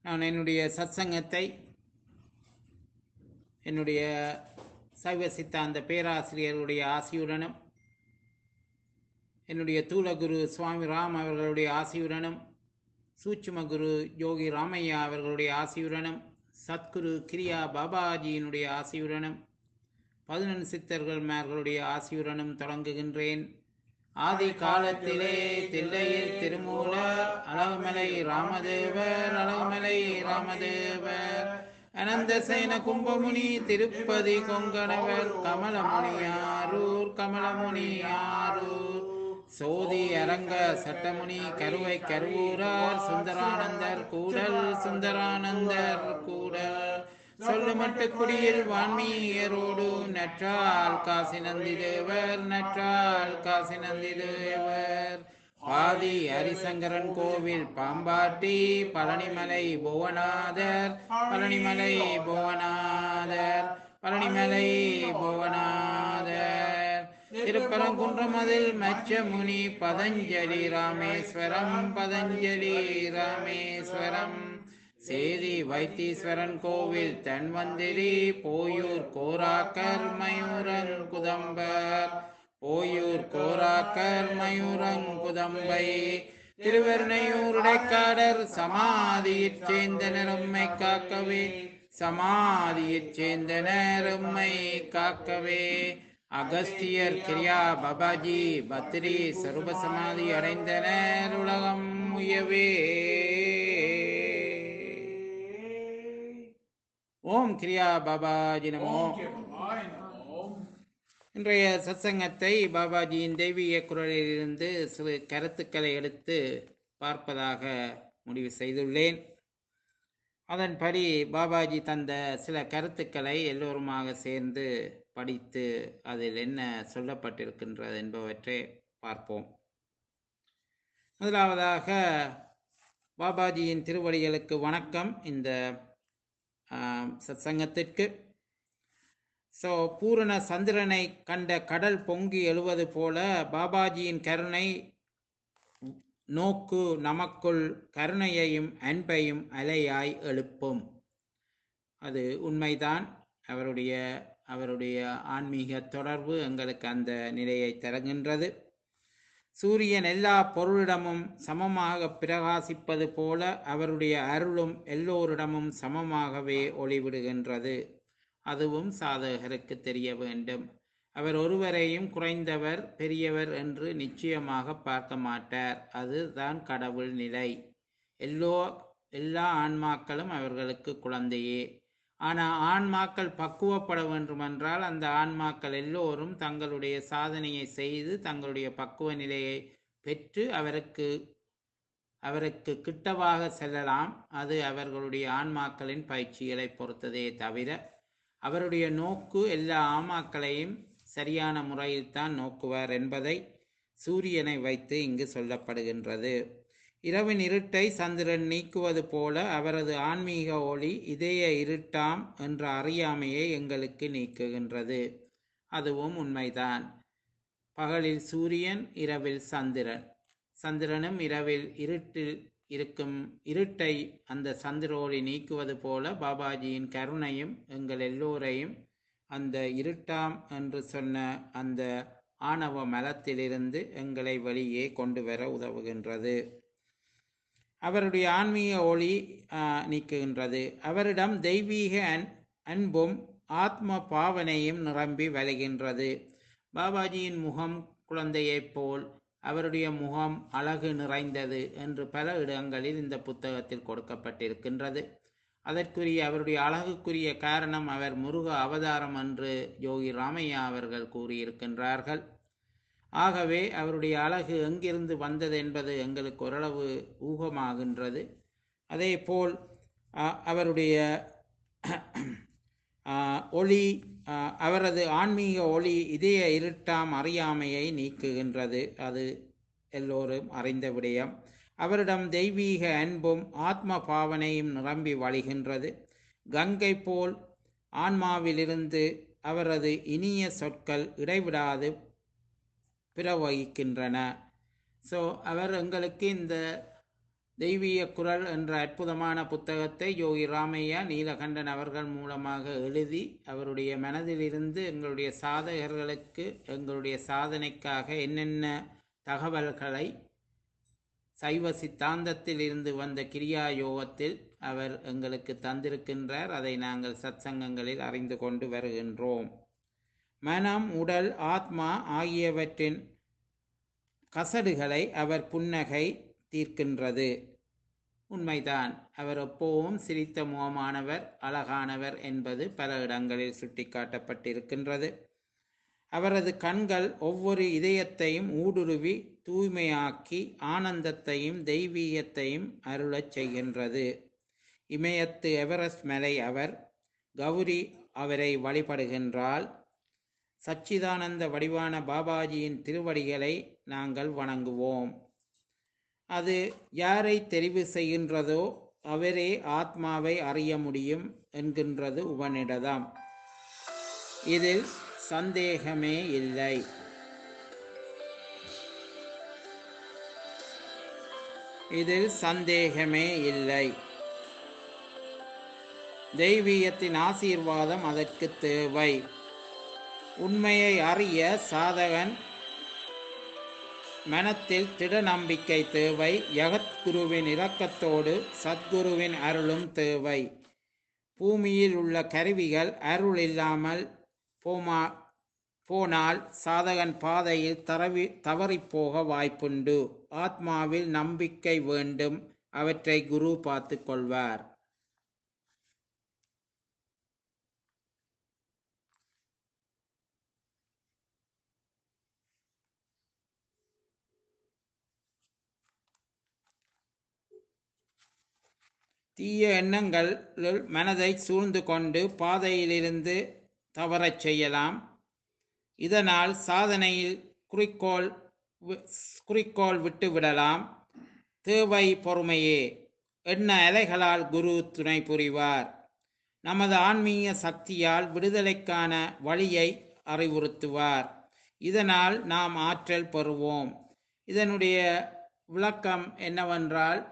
நான் என்னுடைய சத்சங்கத்தை என்னுடைய சைவ சித்தாந்த பேராசிரியர்களுடைய ஆசியுடனும் என்னுடைய தூளகுரு சுவாமி ராம் அவர்களுடைய ஆசியுடனும் சூட்சும குரு யோகி ராமையா அவர்களுடைய ஆசியுடனும் சத்குரு கிரியா பாபாஜியினுடைய ஆசியுடனும் பதினெண் சித்தர்கள் மேர்களுடைய ஆசியுடனும் தொடங்குகின்றேன் ஆதி காலத்திலே தில்லையில் திருமூலர் அழகுமலை ராமதேவர் அழகுமலை ராமதேவர் அனந்த சேன கும்பமுனி திருப்பதி கொங்கணவர் கமலமுனியாரூர் கமலமுனியாரூர் சோதி அரங்க சட்டமுனி கருவை கருவூரார் சுந்தரானந்தர் கூடல் சுந்தரானந்தர் கூடல் சொல்லுமட்டு குடியில் வான்மீயரோடு நற்றால் காசி நந்தி தேவர் நற்றால் காசி நந்தி தேவர் ஆதி ஹரிசங்கரன் கோவில் பாம்பாட்டி பழனிமலை புவனாதர் பழனிமலை புவனாதர் பழனிமலை புவனாதர் திருப்பரங்குன்றமதில் மச்சமுனி பதஞ்சலி ராமேஸ்வரம் பதஞ்சலி ராமேஸ்வரம் சேதி வைத்தீஸ்வரன் கோவில் தன்வந்திரி போயூர் கோராக்கர் மயூரன் குதம்பர் போயூர் கோராக்கர் மயூரன் குதம்பை திருவெருணையூர் இடைக்காடர் சமாதியிற் சேர்ந்தனர் உம்மை காக்கவே சமாதியிற் சேர்ந்தனர் உம்மை காக்கவே அகஸ்தியர் கிரியா பாபாஜி பத்ரி சர்வசமாதி அடைந்தனர் உலகம் உயவே ஓம் கிரியா பாபாஜி நமோ இன்றைய சத்சங்கத்தை பாபாஜியின் தெய்வீக குரலிலிருந்து சிறு கருத்துக்களை எடுத்து பார்ப்பதாக முடிவு செய்துள்ளேன் அதன்படி பாபாஜி தந்த சில கருத்துக்களை எல்லோருமாக சேர்ந்து படித்து அதில் என்ன சொல்லப்பட்டிருக்கின்றது என்பவற்றை பார்ப்போம் முதலாவதாக பாபாஜியின் திருவடிகளுக்கு வணக்கம் இந்த சத்சங்கத்திற்கு ஸோ பூரண சந்திரனை கண்ட கடல் பொங்கி எழுவது போல பாபாஜியின் கருணை நோக்கு நமக்குள் கருணையையும் அன்பையும் அலையாய் எழுப்பும் அது உண்மைதான் அவருடைய அவருடைய ஆன்மீக தொடர்பு எங்களுக்கு அந்த நிலையை தருகின்றது சூரியன் எல்லா பொருளிடமும் சமமாக பிரகாசிப்பது போல அவருடைய அருளும் எல்லோரிடமும் சமமாகவே ஒளிவிடுகின்றது அதுவும் சாதகருக்கு தெரிய வேண்டும் அவர் ஒருவரையும் குறைந்தவர் பெரியவர் என்று நிச்சயமாக பார்க்க மாட்டார் அதுதான் கடவுள் நிலை எல்லோ எல்லா ஆன்மாக்களும் அவர்களுக்கு குழந்தையே ஆனால் ஆன்மாக்கள் பக்குவப்பட வேண்டுமென்றால் அந்த ஆன்மாக்கள் எல்லோரும் தங்களுடைய சாதனையை செய்து தங்களுடைய பக்குவ நிலையை பெற்று அவருக்கு அவருக்கு கிட்டவாக செல்லலாம் அது அவர்களுடைய ஆன்மாக்களின் பயிற்சிகளை பொறுத்ததே தவிர அவருடைய நோக்கு எல்லா ஆமாக்களையும் சரியான முறையில் தான் நோக்குவார் என்பதை சூரியனை வைத்து இங்கு சொல்லப்படுகின்றது இரவின் இருட்டை சந்திரன் நீக்குவது போல அவரது ஆன்மீக ஒளி இதய இருட்டாம் என்ற அறியாமையை எங்களுக்கு நீக்குகின்றது அதுவும் உண்மைதான் பகலில் சூரியன் இரவில் சந்திரன் சந்திரனும் இரவில் இருட்டில் இருக்கும் இருட்டை அந்த சந்திரோலி நீக்குவது போல பாபாஜியின் கருணையும் எங்கள் எல்லோரையும் அந்த இருட்டாம் என்று சொன்ன அந்த ஆணவ மலத்திலிருந்து எங்களை வெளியே கொண்டு வர உதவுகின்றது அவருடைய ஆன்மீக ஒளி நீக்குகின்றது அவரிடம் தெய்வீக அன் அன்பும் ஆத்ம பாவனையும் நிரம்பி வலிகின்றது பாபாஜியின் முகம் குழந்தையைப் போல் அவருடைய முகம் அழகு நிறைந்தது என்று பல இடங்களில் இந்த புத்தகத்தில் கொடுக்கப்பட்டிருக்கின்றது அதற்குரிய அவருடைய அழகுக்குரிய காரணம் அவர் முருக அவதாரம் என்று யோகி ராமையா அவர்கள் கூறியிருக்கின்றார்கள் ஆகவே அவருடைய அழகு எங்கிருந்து வந்தது என்பது எங்களுக்கு ஓரளவு ஊகமாகின்றது அதே போல் அவருடைய ஒளி அவரது ஆன்மீக ஒளி இதய இருட்டாம் அறியாமையை நீக்குகின்றது அது எல்லோரும் அறிந்த விடயம் அவரிடம் தெய்வீக அன்பும் ஆத்ம பாவனையும் நிரம்பி வழிகின்றது கங்கை போல் ஆன்மாவிலிருந்து அவரது இனிய சொற்கள் இடைவிடாது பிரவகிக்கின்றன ஸோ அவர் எங்களுக்கு இந்த தெய்வீக குரல் என்ற அற்புதமான புத்தகத்தை யோகி ராமையா நீலகண்டன் அவர்கள் மூலமாக எழுதி அவருடைய மனதிலிருந்து எங்களுடைய சாதகர்களுக்கு எங்களுடைய சாதனைக்காக என்னென்ன தகவல்களை சைவ சித்தாந்தத்தில் இருந்து வந்த கிரியா யோகத்தில் அவர் எங்களுக்கு தந்திருக்கின்றார் அதை நாங்கள் சத்சங்கங்களில் அறிந்து கொண்டு வருகின்றோம் மனம் உடல் ஆத்மா ஆகியவற்றின் கசடுகளை அவர் புன்னகை தீர்க்கின்றது உண்மைதான் அவர் எப்போவும் சிரித்த முகமானவர் அழகானவர் என்பது பல இடங்களில் சுட்டிக்காட்டப்பட்டிருக்கின்றது அவரது கண்கள் ஒவ்வொரு இதயத்தையும் ஊடுருவி தூய்மையாக்கி ஆனந்தத்தையும் தெய்வீகத்தையும் அருளச் செய்கின்றது இமயத்து எவரெஸ்ட் மலை அவர் கௌரி அவரை வழிபடுகின்றால் சச்சிதானந்த வடிவான பாபாஜியின் திருவடிகளை நாங்கள் வணங்குவோம் அது யாரை தெரிவு செய்கின்றதோ அவரே ஆத்மாவை அறிய முடியும் என்கின்றது உபனிடதம் இதில் சந்தேகமே இல்லை இதில் சந்தேகமே இல்லை தெய்வீகத்தின் ஆசீர்வாதம் அதற்கு தேவை உண்மையை அறிய சாதகன் மனத்தில் திட நம்பிக்கை தேவை யகத்குருவின் இரக்கத்தோடு சத்குருவின் அருளும் தேவை பூமியில் உள்ள கருவிகள் அருள் இல்லாமல் போமா போனால் சாதகன் பாதையில் தரவி தவறிப்போக வாய்ப்புண்டு ஆத்மாவில் நம்பிக்கை வேண்டும் அவற்றை குரு பார்த்து கொள்வார் தீய எண்ணங்களில் மனதை சூழ்ந்து கொண்டு பாதையிலிருந்து தவறச் செய்யலாம் இதனால் சாதனையில் குறிக்கோள் வி- குறிக்கோள் விட்டு விடலாம் தேவை பொறுமையே எண்ண அலைகளால் குரு துணை புரிவார் நமது ஆன்மீக சக்தியால் விடுதலைக்கான வழியை அறிவுறுத்துவார் இதனால் நாம் ஆற்றல் பெறுவோம் இதனுடைய விளக்கம் என்னவென்றால்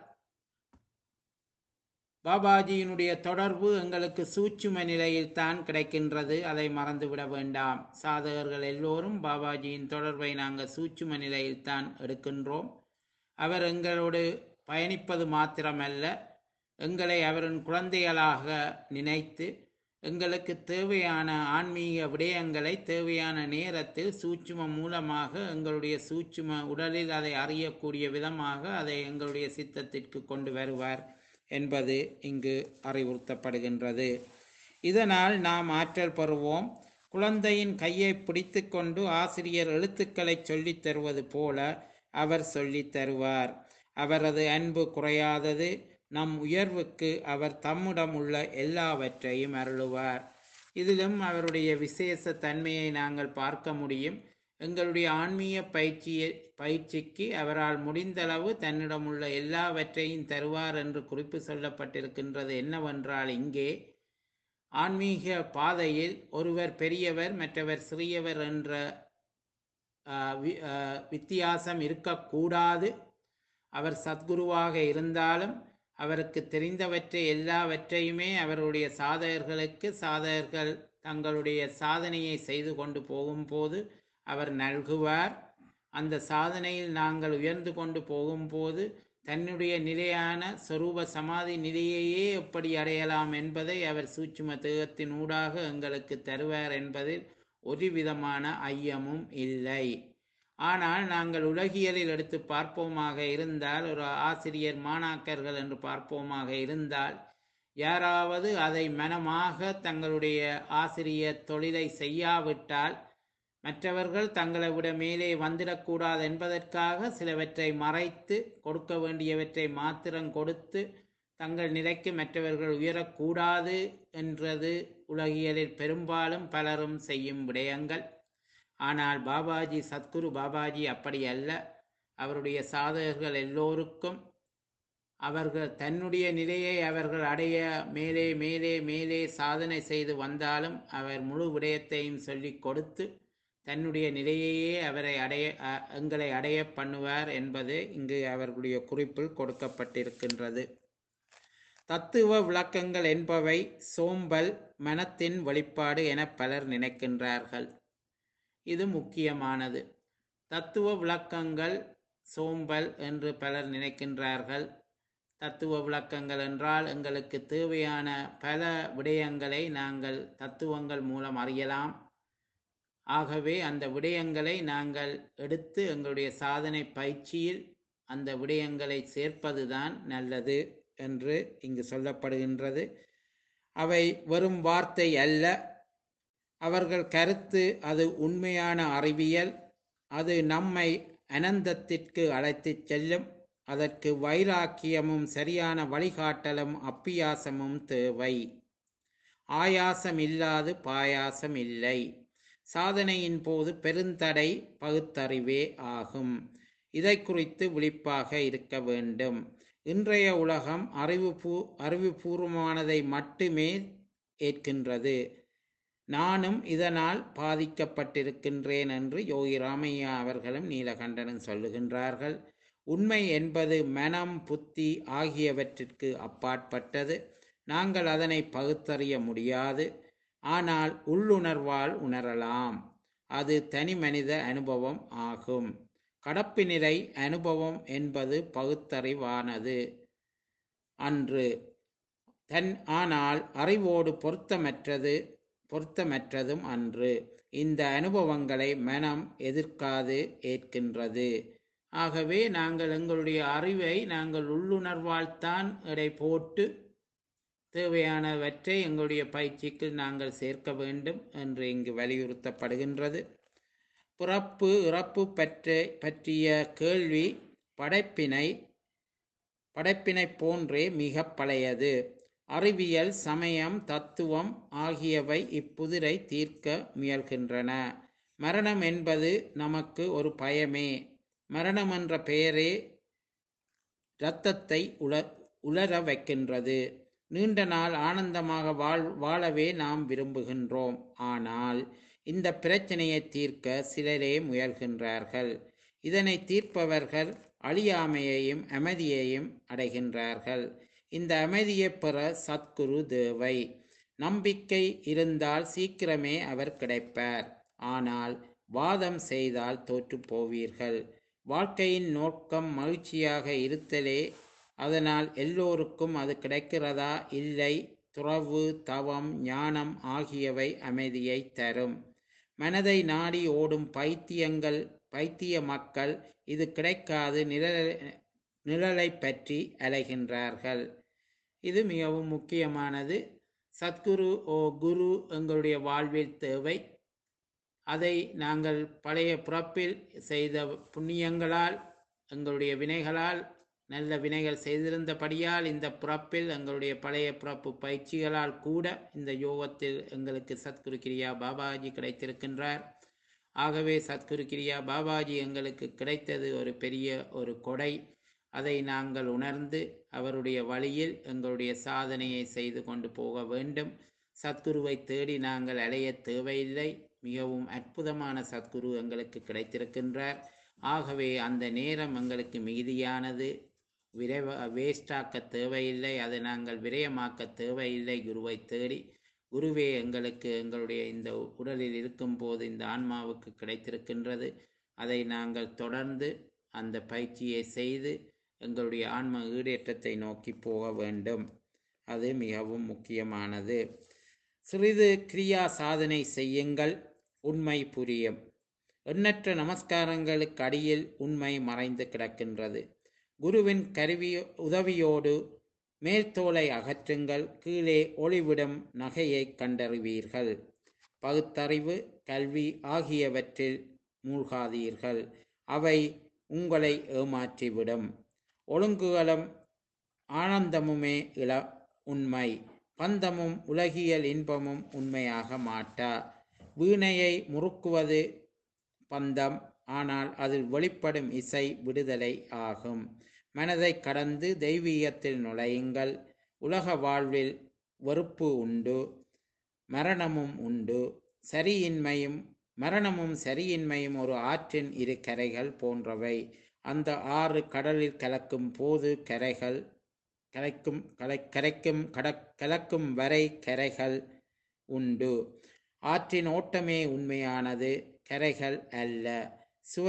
பாபாஜியினுடைய தொடர்பு எங்களுக்கு சூட்சும நிலையில் தான் கிடைக்கின்றது அதை மறந்துவிட வேண்டாம் சாதகர்கள் எல்லோரும் பாபாஜியின் தொடர்பை நாங்கள் சூட்சும நிலையில் தான் எடுக்கின்றோம் அவர் எங்களோடு பயணிப்பது மாத்திரமல்ல எங்களை அவரின் குழந்தைகளாக நினைத்து எங்களுக்கு தேவையான ஆன்மீக விடயங்களை தேவையான நேரத்தில் சூட்சும மூலமாக எங்களுடைய சூட்சும உடலில் அதை அறியக்கூடிய விதமாக அதை எங்களுடைய சித்தத்திற்கு கொண்டு வருவார் என்பது இங்கு அறிவுறுத்தப்படுகின்றது இதனால் நாம் ஆற்றல் பெறுவோம் குழந்தையின் கையை பிடித்துக்கொண்டு ஆசிரியர் எழுத்துக்களை சொல்லித் தருவது போல அவர் சொல்லித் தருவார் அவரது அன்பு குறையாதது நம் உயர்வுக்கு அவர் தம்மிடம் உள்ள எல்லாவற்றையும் அருளுவார் இதிலும் அவருடைய விசேஷ தன்மையை நாங்கள் பார்க்க முடியும் எங்களுடைய ஆன்மீக பயிற்சியை பயிற்சிக்கு அவரால் முடிந்தளவு தன்னிடமுள்ள எல்லாவற்றையும் தருவார் என்று குறிப்பு சொல்லப்பட்டிருக்கின்றது என்னவென்றால் இங்கே ஆன்மீக பாதையில் ஒருவர் பெரியவர் மற்றவர் சிறியவர் என்ற ஆஹ், வி- ஆஹ், வித்தியாசம் இருக்கக்கூடாது அவர் சத்குருவாக இருந்தாலும் அவருக்கு தெரிந்தவற்றை எல்லாவற்றையுமே அவருடைய சாதகர்களுக்கு சாதகர்கள் தங்களுடைய சாதனையை செய்து கொண்டு போகும்போது அவர் நல்குவார் அந்த சாதனையில் நாங்கள் உயர்ந்து கொண்டு போகும்போது தன்னுடைய நிலையான சொரூப சமாதி நிலையையே எப்படி அடையலாம் என்பதை அவர் சூட்சும தேகத்தின் ஊடாக எங்களுக்கு தருவார் என்பதில் ஒரு விதமான ஐயமும் இல்லை ஆனால் நாங்கள் உலகியலில் எடுத்து பார்ப்போமாக இருந்தால் ஒரு ஆசிரியர் மாணாக்கர்கள் என்று பார்ப்போமாக இருந்தால் யாராவது அதை மனமாக தங்களுடைய ஆசிரியர் தொழிலை செய்யாவிட்டால் மற்றவர்கள் தங்களை விட மேலே வந்துடக்கூடாது என்பதற்காக சிலவற்றை மறைத்து கொடுக்க வேண்டியவற்றை மாத்திரம் கொடுத்து தங்கள் நிலைக்கு மற்றவர்கள் உயரக்கூடாது என்றது உலகியலில் பெரும்பாலும் பலரும் செய்யும் விடயங்கள் ஆனால் பாபாஜி சத்குரு பாபாஜி அப்படி அல்ல அவருடைய சாதகர்கள் எல்லோருக்கும் அவர்கள் தன்னுடைய நிலையை அவர்கள் அடைய மேலே மேலே மேலே சாதனை செய்து வந்தாலும் அவர் முழு விடயத்தையும் சொல்லிக் கொடுத்து தன்னுடைய நிலையையே அவரை அடைய அ- எங்களை அடைய பண்ணுவார் என்பது இங்கு அவர்களுடைய குறிப்பில் கொடுக்கப்பட்டிருக்கின்றது தத்துவ விளக்கங்கள் என்பவை சோம்பல் மனத்தின் வெளிப்பாடு என பலர் நினைக்கின்றார்கள் இது முக்கியமானது தத்துவ விளக்கங்கள் சோம்பல் என்று பலர் நினைக்கின்றார்கள் தத்துவ விளக்கங்கள் என்றால் எங்களுக்கு தேவையான பல விடயங்களை நாங்கள் தத்துவங்கள் மூலம் அறியலாம் ஆகவே அந்த விடயங்களை நாங்கள் எடுத்து எங்களுடைய சாதனை பயிற்சியில் அந்த விடயங்களை சேர்ப்பதுதான் நல்லது என்று இங்கு சொல்லப்படுகின்றது அவை வெறும் வார்த்தை அல்ல அவர்கள் கருத்து அது உண்மையான அறிவியல் அது நம்மை அனந்தத்திற்கு அழைத்துச் செல்லும் அதற்கு வைராக்கியமும் சரியான வழிகாட்டலும் அப்பியாசமும் தேவை ஆயாசம் இல்லாது பாயாசம் இல்லை சாதனையின் போது பெருந்தடை பகுத்தறிவே ஆகும் இதை குறித்து விழிப்பாக இருக்க வேண்டும் இன்றைய உலகம் அறிவுபூ அறிவுபூர்வமானதை மட்டுமே ஏற்கின்றது நானும் இதனால் பாதிக்கப்பட்டிருக்கின்றேன் என்று யோகி ராமையா அவர்களும் நீலகண்டனும் சொல்லுகின்றார்கள் உண்மை என்பது மனம் புத்தி ஆகியவற்றிற்கு அப்பாற்பட்டது நாங்கள் அதனை பகுத்தறிய முடியாது ஆனால் உள்ளுணர்வால் உணரலாம் அது தனி மனித அனுபவம் ஆகும் கடப்பு நிலை அனுபவம் என்பது பகுத்தறிவானது அன்று தன் ஆனால் அறிவோடு பொருத்தமற்றது பொருத்தமற்றதும் அன்று இந்த அனுபவங்களை மனம் எதிர்க்காது ஏற்கின்றது ஆகவே நாங்கள் எங்களுடைய அறிவை நாங்கள் உள்ளுணர்வால் தான் எடை போட்டு தேவையானவற்றை எங்களுடைய பயிற்சிக்கு நாங்கள் சேர்க்க வேண்டும் என்று இங்கு வலியுறுத்தப்படுகின்றது பிறப்பு இறப்பு பற்ற பற்றிய கேள்வி படைப்பினை படைப்பினை போன்றே மிக பழையது அறிவியல் சமயம் தத்துவம் ஆகியவை இப்புதிரை தீர்க்க முயல்கின்றன மரணம் என்பது நமக்கு ஒரு பயமே மரணம் என்ற பெயரே இரத்தத்தை உல உலர வைக்கின்றது நீண்ட நாள் ஆனந்தமாக வாழ் வாழவே நாம் விரும்புகின்றோம் ஆனால் இந்த பிரச்சனையை தீர்க்க சிலரே முயல்கின்றார்கள் இதனை தீர்ப்பவர்கள் அழியாமையையும் அமைதியையும் அடைகின்றார்கள் இந்த அமைதியை பெற சத்குரு தேவை நம்பிக்கை இருந்தால் சீக்கிரமே அவர் கிடைப்பார் ஆனால் வாதம் செய்தால் தோற்றுப் போவீர்கள் வாழ்க்கையின் நோக்கம் மகிழ்ச்சியாக இருத்தலே அதனால் எல்லோருக்கும் அது கிடைக்கிறதா இல்லை துறவு தவம் ஞானம் ஆகியவை அமைதியை தரும் மனதை நாடி ஓடும் பைத்தியங்கள் பைத்திய மக்கள் இது கிடைக்காது நிழலை நிழலை பற்றி அலைகின்றார்கள் இது மிகவும் முக்கியமானது சத்குரு ஓ குரு எங்களுடைய வாழ்வில் தேவை அதை நாங்கள் பழைய பிறப்பில் செய்த புண்ணியங்களால் எங்களுடைய வினைகளால் நல்ல வினைகள் செய்திருந்தபடியால் இந்த பிறப்பில் எங்களுடைய பழைய பிறப்பு பயிற்சிகளால் கூட இந்த யோகத்தில் எங்களுக்கு சத்குரு கிரியா பாபாஜி கிடைத்திருக்கின்றார் ஆகவே சத்குரு கிரியா பாபாஜி எங்களுக்கு கிடைத்தது ஒரு பெரிய ஒரு கொடை அதை நாங்கள் உணர்ந்து அவருடைய வழியில் எங்களுடைய சாதனையை செய்து கொண்டு போக வேண்டும் சத்குருவை தேடி நாங்கள் அலைய தேவையில்லை மிகவும் அற்புதமான சத்குரு எங்களுக்கு கிடைத்திருக்கின்றார் ஆகவே அந்த நேரம் எங்களுக்கு மிகுதியானது விரைவ வேஸ்டாக்க தேவையில்லை அதை நாங்கள் விரயமாக்க தேவையில்லை குருவை தேடி குருவே எங்களுக்கு எங்களுடைய இந்த உடலில் இருக்கும்போது இந்த ஆன்மாவுக்கு கிடைத்திருக்கின்றது அதை நாங்கள் தொடர்ந்து அந்த பயிற்சியை செய்து எங்களுடைய ஆன்ம ஈடேற்றத்தை நோக்கி போக வேண்டும் அது மிகவும் முக்கியமானது சிறிது கிரியா சாதனை செய்யுங்கள் உண்மை புரியும் எண்ணற்ற நமஸ்காரங்களுக்கு அடியில் உண்மை மறைந்து கிடக்கின்றது குருவின் கருவி உதவியோடு மேல்தோலை அகற்றுங்கள் கீழே ஒளிவிடும் நகையை கண்டறிவீர்கள் பகுத்தறிவு கல்வி ஆகியவற்றில் மூழ்காதீர்கள் அவை உங்களை ஏமாற்றிவிடும் ஒழுங்குகளும் ஆனந்தமுமே இள உண்மை பந்தமும் உலகியல் இன்பமும் உண்மையாக மாட்டா வீணையை முறுக்குவது பந்தம் ஆனால் அதில் வெளிப்படும் இசை விடுதலை ஆகும் மனதை கடந்து தெய்வீகத்தில் நுழையுங்கள் உலக வாழ்வில் வெறுப்பு உண்டு மரணமும் உண்டு சரியின்மையும் மரணமும் சரியின்மையும் ஒரு ஆற்றின் இரு கரைகள் போன்றவை அந்த ஆறு கடலில் கலக்கும் போது கரைகள் கலைக்கும் கலை கரைக்கும் கட கலக்கும் வரை கரைகள் உண்டு ஆற்றின் ஓட்டமே உண்மையானது கரைகள் அல்ல சுவ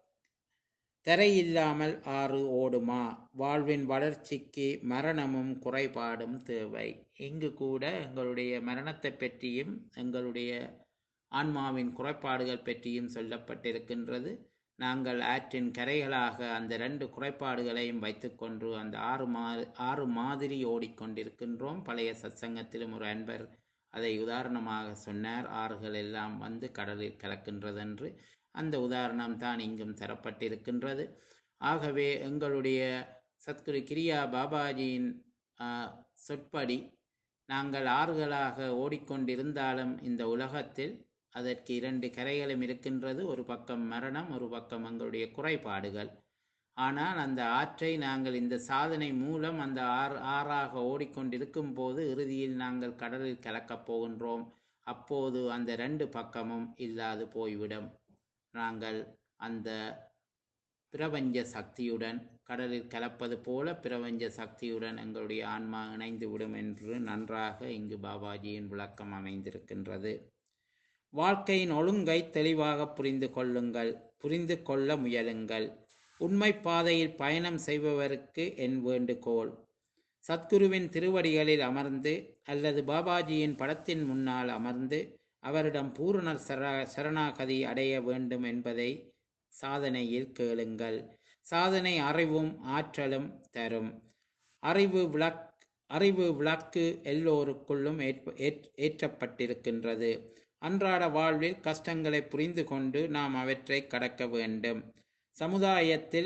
தரையில்லாமல் ஆறு ஓடுமா வாழ்வின் வளர்ச்சிக்கு மரணமும் குறைபாடும் தேவை இங்கு கூட எங்களுடைய மரணத்தை பற்றியும் எங்களுடைய ஆன்மாவின் குறைபாடுகள் பற்றியும் சொல்லப்பட்டிருக்கின்றது நாங்கள் ஆற்றின் கரைகளாக அந்த ரெண்டு குறைபாடுகளையும் வைத்துக்கொண்டு அந்த ஆறு மா ஆறு மாதிரி ஓடிக்கொண்டிருக்கின்றோம் பழைய சத்சங்கத்திலும் ஒரு அன்பர் அதை உதாரணமாக சொன்னார் ஆறுகள் எல்லாம் வந்து கடலில் கலக்கின்றது என்று அந்த உதாரணம் தான் இங்கும் தரப்பட்டிருக்கின்றது ஆகவே எங்களுடைய சத்குரு கிரியா பாபாஜியின் ஆ, சொற்படி நாங்கள் ஆறுகளாக ஓடிக்கொண்டிருந்தாலும் இந்த உலகத்தில் அதற்கு இரண்டு கரைகளும் இருக்கின்றது ஒரு பக்கம் மரணம் ஒரு பக்கம் எங்களுடைய குறைபாடுகள் ஆனால் அந்த ஆற்றை நாங்கள் இந்த சாதனை மூலம் அந்த ஆறு ஆறாக ஓடிக்கொண்டிருக்கும் போது இறுதியில் நாங்கள் கடலில் கலக்கப் போகின்றோம் அப்போது அந்த ரெண்டு பக்கமும் இல்லாது போய்விடும் நாங்கள் அந்த பிரபஞ்ச சக்தியுடன் கடலில் கலப்பது போல பிரபஞ்ச சக்தியுடன் எங்களுடைய ஆன்மா இணைந்து விடும் என்று நன்றாக இங்கு பாபாஜியின் விளக்கம் அமைந்திருக்கின்றது வாழ்க்கையின் ஒழுங்கை தெளிவாக புரிந்து கொள்ளுங்கள் புரிந்து கொள்ள முயலுங்கள் உண்மை பாதையில் பயணம் செய்பவருக்கு என் வேண்டுகோள் சத்குருவின் திருவடிகளில் அமர்ந்து அல்லது பாபாஜியின் படத்தின் முன்னால் அமர்ந்து அவரிடம் பூரண சர சரணாகதி அடைய வேண்டும் என்பதை சாதனையில் கேளுங்கள் சாதனை அறிவும் ஆற்றலும் தரும் அறிவு விளக் அறிவு விளக்கு எல்லோருக்குள்ளும் ஏற்ப- ஏற்- ஏற்றப்பட்டிருக்கின்றது அன்றாட வாழ்வில் கஷ்டங்களை புரிந்து கொண்டு நாம் அவற்றை கடக்க வேண்டும் சமுதாயத்தில்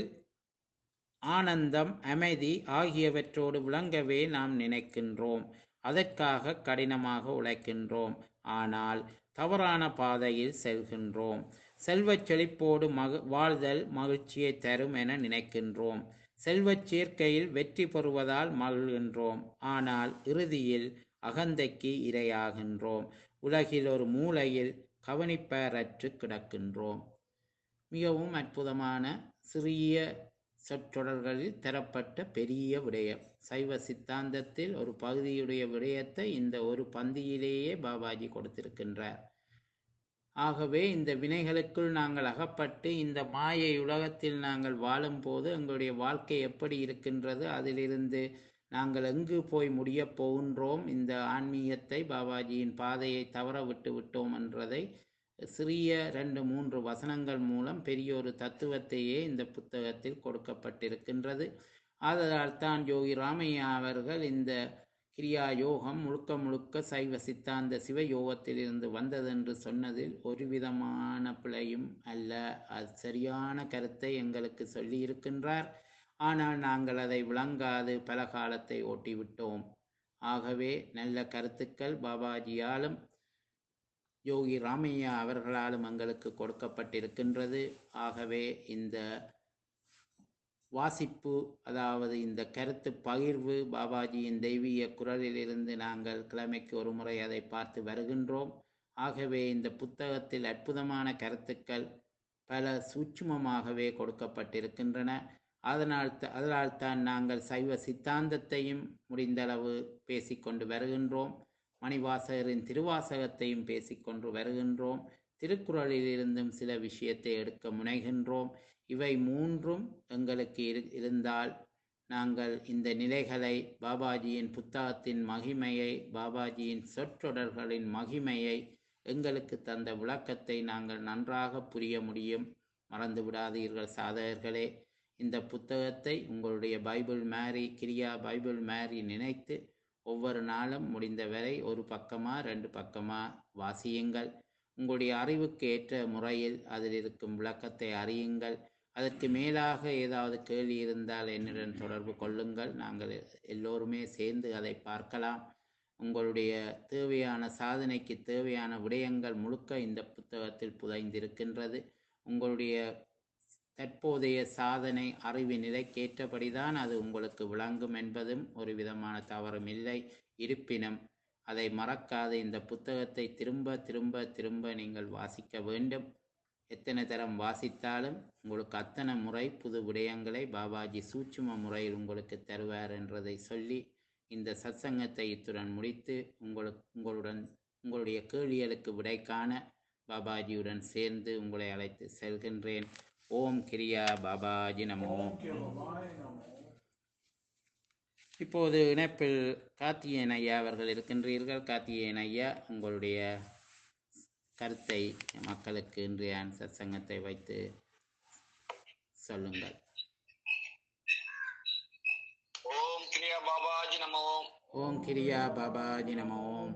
ஆனந்தம் அமைதி ஆகியவற்றோடு விளங்கவே நாம் நினைக்கின்றோம் அதற்காக கடினமாக உழைக்கின்றோம் ஆனால் தவறான பாதையில் செல்கின்றோம் செல்வச் செழிப்போடு மக வாழ்தல் மகிழ்ச்சியை தரும் என நினைக்கின்றோம் செல்வச் சேர்க்கையில் வெற்றி பெறுவதால் மகிழ்கின்றோம் ஆனால் இறுதியில் அகந்தைக்கு இரையாகின்றோம் உலகில் ஒரு மூலையில் கவனிப்பாரற்று கிடக்கின்றோம் மிகவும் அற்புதமான சிறிய சொற்றொடர்களில் தரப்பட்ட பெரிய விடயம் சைவ சித்தாந்தத்தில் ஒரு பகுதியுடைய விடயத்தை இந்த ஒரு பந்தியிலேயே பாபாஜி கொடுத்திருக்கின்றார் ஆகவே இந்த வினைகளுக்குள் நாங்கள் அகப்பட்டு இந்த மாயை உலகத்தில் நாங்கள் வாழும்போது எங்களுடைய வாழ்க்கை எப்படி இருக்கின்றது அதிலிருந்து நாங்கள் எங்கு போய் முடியப் போகின்றோம் இந்த ஆன்மீகத்தை பாபாஜியின் பாதையை தவற விட்டு விட்டோம் என்றதை சிறிய ரெண்டு மூன்று வசனங்கள் மூலம் பெரிய ஒரு தத்துவத்தையே இந்த புத்தகத்தில் கொடுக்கப்பட்டிருக்கின்றது ஆதலால் தான் யோகி ராமையா அவர்கள் இந்த கிரியா யோகம் முழுக்க முழுக்க சைவ சித்தாந்த சிவ யோகத்திலிருந்து வந்ததென்று சொன்னதில் ஒரு விதமான பிழையும் அல்ல அது சரியான கருத்தை எங்களுக்கு சொல்லி இருக்கின்றார் ஆனால் நாங்கள் அதை விளங்காது பல காலத்தை ஓட்டிவிட்டோம் ஆகவே நல்ல கருத்துக்கள் பாபாஜியாலும் யோகி ராமையா அவர்களாலும் எங்களுக்கு கொடுக்கப்பட்டிருக்கின்றது ஆகவே இந்த வாசிப்பு அதாவது இந்த கருத்து பகிர்வு பாபாஜியின் தெய்வீக குரலிலிருந்து நாங்கள் கிழமைக்கு ஒரு முறை அதை பார்த்து வருகின்றோம் ஆகவே இந்த புத்தகத்தில் அற்புதமான கருத்துக்கள் பல சூட்சுமமாகவே கொடுக்கப்பட்டிருக்கின்றன அதனால் த- அதனால் தான் நாங்கள் சைவ சித்தாந்தத்தையும் முடிந்தளவு பேசிக்கொண்டு வருகின்றோம் மணிவாசகரின் திருவாசகத்தையும் பேசிக்கொண்டு வருகின்றோம் திருக்குறளிலிருந்தும் சில விஷயத்தை எடுக்க முனைகின்றோம் இவை மூன்றும் எங்களுக்கு இரு- இருந்தால் நாங்கள் இந்த நிலைகளை பாபாஜியின் புத்தகத்தின் மகிமையை பாபாஜியின் சொற்றொடர்களின் மகிமையை எங்களுக்கு தந்த விளக்கத்தை நாங்கள் நன்றாக புரிய முடியும் மறந்து விடாதீர்கள் சாதகர்களே இந்த புத்தகத்தை உங்களுடைய பைபிள் மேரி கிரியா பைபிள் மேரி நினைத்து ஒவ்வொரு நாளும் முடிந்தவரை ஒரு பக்கமா ரெண்டு பக்கமா வாசியுங்கள் உங்களுடைய அறிவுக்கு ஏற்ற முறையில் அதில் இருக்கும் விளக்கத்தை அறியுங்கள் அதற்கு மேலாக ஏதாவது கேள்வி இருந்தால் என்னுடன் தொடர்பு கொள்ளுங்கள் நாங்கள் எல்லோருமே சேர்ந்து அதை பார்க்கலாம் உங்களுடைய தேவையான சாதனைக்கு தேவையான விடயங்கள் முழுக்க இந்த புத்தகத்தில் புதைந்திருக்கின்றது உங்களுடைய தற்போதைய சாதனை அறிவு நிலைக்கேற்றபடிதான் அது உங்களுக்கு விளங்கும் என்பதும் ஒரு விதமான தவறும் இல்லை இருப்பினும் அதை மறக்காது இந்த புத்தகத்தை திரும்ப திரும்ப திரும்ப நீங்கள் வாசிக்க வேண்டும் எத்தனை தரம் வாசித்தாலும் உங்களுக்கு அத்தனை முறை புது விடயங்களை பாபாஜி சூட்சும முறையில் உங்களுக்கு தருவார் என்றதை சொல்லி இந்த சத்சங்கத்தை இத்துடன் முடித்து உங்களுக்கு உங்களுடன் உங்களுடைய கேள்விகளுக்கு விடை காண பாபாஜியுடன் சேர்ந்து உங்களை அழைத்து செல்கின்றேன் ஓம் கிரியா பாபாஜி நமோ இப்போது இணைப்பில் கார்த்திகேயன் ஐயா அவர்கள் இருக்கின்றீர்கள் கார்த்திகேயன் ஐயா உங்களுடைய கருத்தை மக்களுக்கு இன்றைய சத்சங்கத்தை வைத்து சொல்லுங்கள் ஓம் கிரியா பாபாஜி நம ஓம் ஓம் கிரியா பாபாஜி நம ஓம்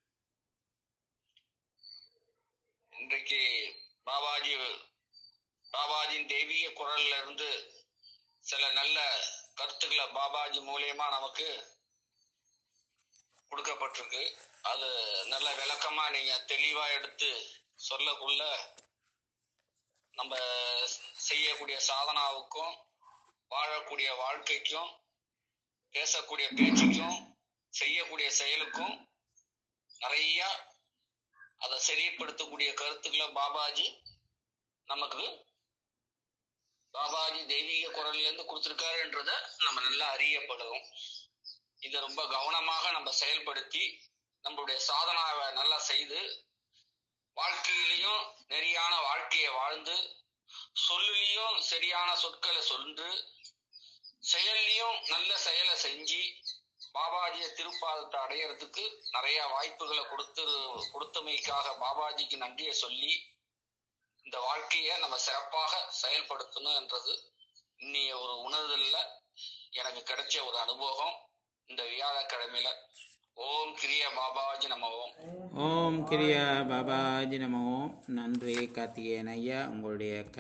இன்றைக்கு பாபாஜி பாபாஜியின் தெய்வீக குரல்ல இருந்து சில நல்ல கருத்துக்களை பாபாஜி மூலியமா நமக்கு கொடுக்கப்பட்டிருக்கு அது நல்ல விளக்கமா நீங்க தெளிவா எடுத்து சொல்லக்குள்ள நம்ம செய்யக்கூடிய சாதனாவுக்கும் வாழக்கூடிய வாழ்க்கைக்கும் பேசக்கூடிய பேச்சுக்கும் செய்யக்கூடிய செயலுக்கும் நிறைய அதை சரிப்படுத்தக்கூடிய கருத்துக்களை பாபாஜி நமக்கு பாபாஜி தெய்வீக குரல்ல இருந்து கொடுத்திருக்காருன்றத நம்ம நல்லா அறியப்படுவோம் இதை ரொம்ப கவனமாக நம்ம செயல்படுத்தி நம்மளுடைய சாதனாவை நல்லா செய்து வாழ்க்கையிலையும் நெறியான வாழ்க்கையை வாழ்ந்து சொல்லிலையும் சரியான சொற்களை சொல்லு செயல்லையும் நல்ல செயலை செஞ்சு பாபாஜிய திருப்பாதத்தை அடையறதுக்கு நிறைய வாய்ப்புகளை கொடுத்து கொடுத்தமைக்காக பாபாஜிக்கு நன்றியை சொல்லி இந்த வாழ்க்கையை நம்ம சிறப்பாக செயல்படுத்தணும் என்றது இன்னைய ஒரு உணர்தல்ல எனக்கு கிடைச்ச ஒரு அனுபவம் இந்த வியாழக்கிழமையில ஓம் கிரிய பாபாஜி நம ஓம் ஓம் கிரியா பாபாஜி நம ஓம் நன்றி கார்த்திகேயன் ஐயா உங்களுடைய